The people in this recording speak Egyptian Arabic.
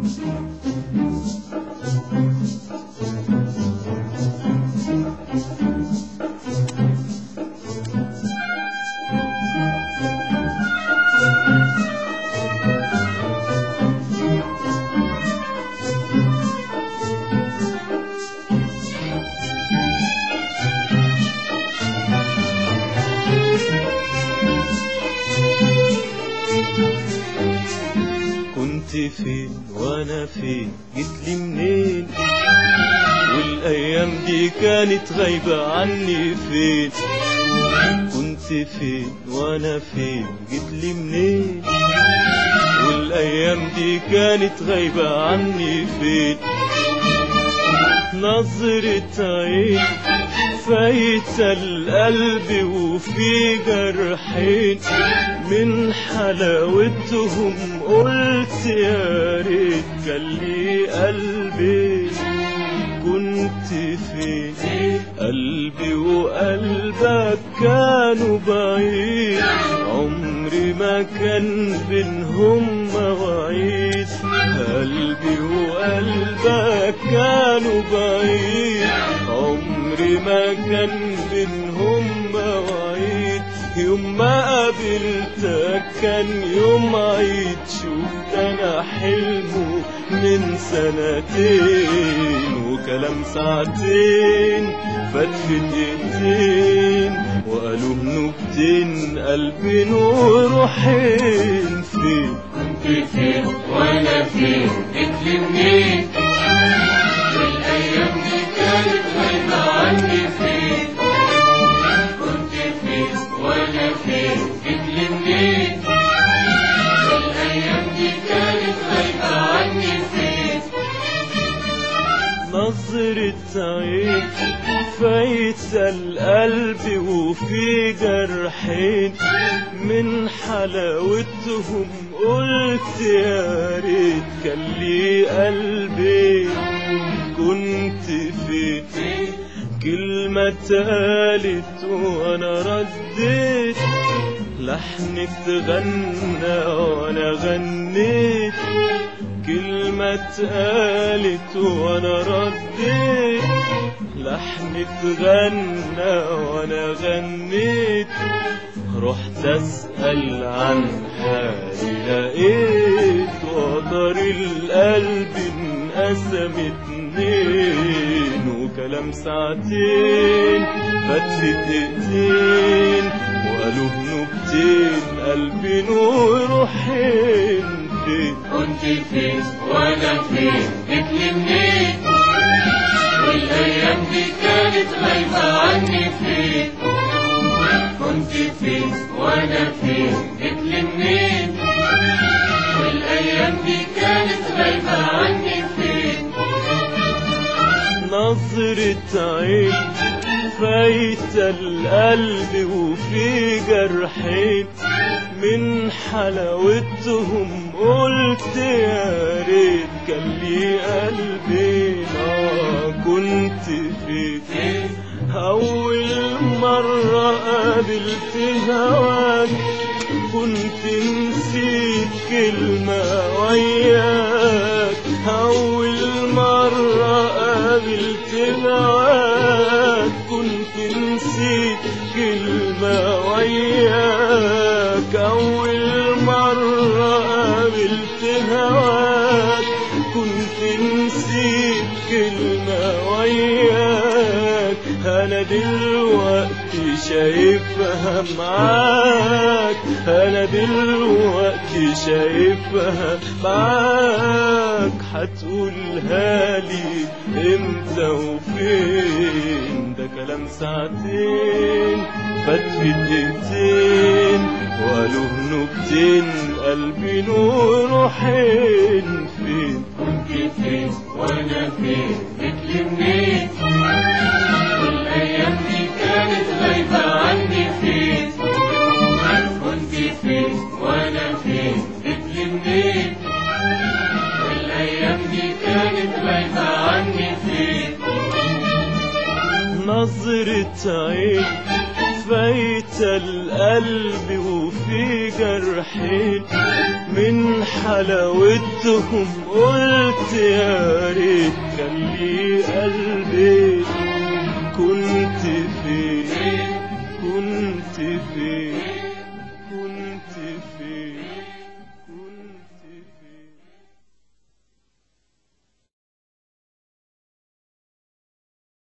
كنت فين وانا فين جيتلي منين والايام دي كانت غايبة عني فين كنت فين وانا فين جيتلي منين والايام دي كانت غايبة عني فين نظرة عين فايتة القلب وفي جرحين من حلاوتهم قلت يا ريت كان لي قلبي كنت فين قلبي وقلبك كانوا بعيد عمري ما كان بينهم مواعيد قلبي وقلبك كانوا بعيد عمري ما كان بينهم مواعيد يوم ما قابلتك كان يوم عيد شفت انا حلمه من سنتين وكلام ساعتين فات في دقيقتين وقالوا نكتين قلبي وروحين فين كنت فين وانا فين جيتلي منين والايام دي كانت غايبة عني فين كنت فين وانا فين جيتلي منين والايام دي كانت غايبة عني فين نظرة عين فايتة القلب وفي جرحين من حلاوتهم قلت يا ريت كان لي قلبي كنت فين كلمة اتقالت وانا رديت لحن اتغنى وانا غنيت كلمة اتقالت وانا رديت لحن اتغنى وانا غنيت رحت اسأل عن حالي لقيت وقدر القلب انقسم اتنين وكلام ساعتين فات في دقيقتين وقالوا نكتين قلبي وروحين فين كنت فين وانا فين جيتلي منين والايام دي كانت غايبة عني فين كنت فين وانا فين جيتلي منين والايام دي كانت غايبة عني فين نظرة عين فايتة القلب وفي جرحين من حلاوتهم قلت يا ريت كان لي قلبي ما كنت فين أول مرة قابلت هواك كنت نسيت كلمة وياك أول مرة قابلت هواك كنت نسيت كلمة وياك أول مرة قابلت هواك كنت نسيت كلمة وياك أنا دلوقتي شايفها معاك أنا دلوقتي شايفها معاك هتقولها لي امتى وفين ده كلام ساعتين فات في دقيقتين وقالوا نكتين قلبي وروحين فين كنت فين وانا فين جيتلي منين والايام دي كانت غايبة عني فين كنت فين وانا فين جيتلي منين والايام دي كانت غايبة عني فين نظرة عين فايتة القلب وفي جرحين من حلاوتهم قلت يا ريت كان لي قلبي